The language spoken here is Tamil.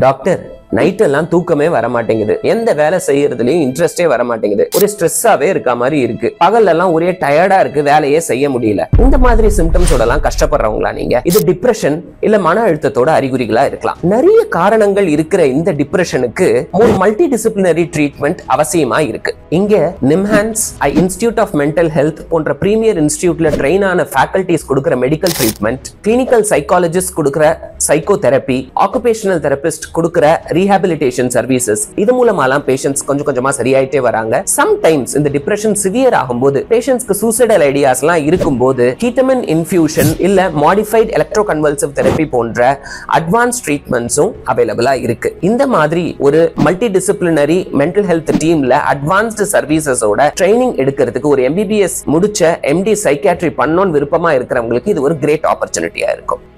டாக்டர் நைட் எல்லாம் தூக்கமே வர மாட்டேங்குது எந்த வேலை செய்யறதுலயும் இன்ட்ரெஸ்டே வர மாட்டேங்குது ஒரு ஸ்ட்ரெஸ்ஸாவே இருக்க மாதிரி இருக்கு பகல்ல எல்லாம் ஒரே டயர்டா இருக்கு வேலையே செய்ய முடியல இந்த மாதிரி சிம்டம்ஸோட எல்லாம் கஷ்டப்படுறவங்களா நீங்க இது டிப்ரெஷன் இல்ல மன அழுத்தத்தோட அறிகுறிகளா இருக்கலாம் நிறைய காரணங்கள் இருக்கிற இந்த டிப்ரெஷனுக்கு ஒரு மல்டி டிசிப்ளினரி ட்ரீட்மெண்ட் அவசியமா இருக்கு இங்க NIMHANS institute of mental health போன்ற பிரீமியர் இன்ஸ்டிடியூட்ல ட்ரெயின் ஆன ஃபேக்கல்டிஸ் கொடுக்கிற மெடிக்கல் ட்ரீட்மெண்ட் கிளினிக்கல் சைக்காலஜிஸ்ட் கொடுக்கிற சைக்கோ தெரப்பி ஆக்குபேஷனல் தெரபிஸ்ட் கொடுக்கிற ரீஹாபிலிட்டேஷன் சர்வீசஸ் இது மூலமாலாம் பேஷண்ட்ஸ் கொஞ்சம் கொஞ்சமா சரியாயிட்டே வராங்க சம்டைம்ஸ் இந்த டிப்ரெஷன் சிவியர் ஆகும்போது பேஷண்ட்ஸ்க்கு சூசைடல் ஐடியாஸ் எல்லாம் இருக்கும்போது கீட்டமின் இன்ஃபியூஷன் இல்ல மாடிஃபைட் எலக்ட்ரோ கன்வல்சிவ் தெரப்பி போன்ற அட்வான்ஸ் ட்ரீட்மெண்ட்ஸும் அவைலபிளா இருக்கு இந்த மாதிரி ஒரு மல்டி டிசிப்ளினரி மென்டல் ஹெல்த் டீம்ல அட்வான்ஸ்டு சர்வீசஸோட ட்ரைனிங் எடுக்கிறதுக்கு ஒரு எம்பிபிஎஸ் முடிச்ச எம்டி சைக்காட்ரி பண்ணோன்னு விருப்பமா இருக்கிறவங்களுக்கு இது ஒரு கிரேட் ஆப்பர்ச்சுனிட்டியா இருக்கும்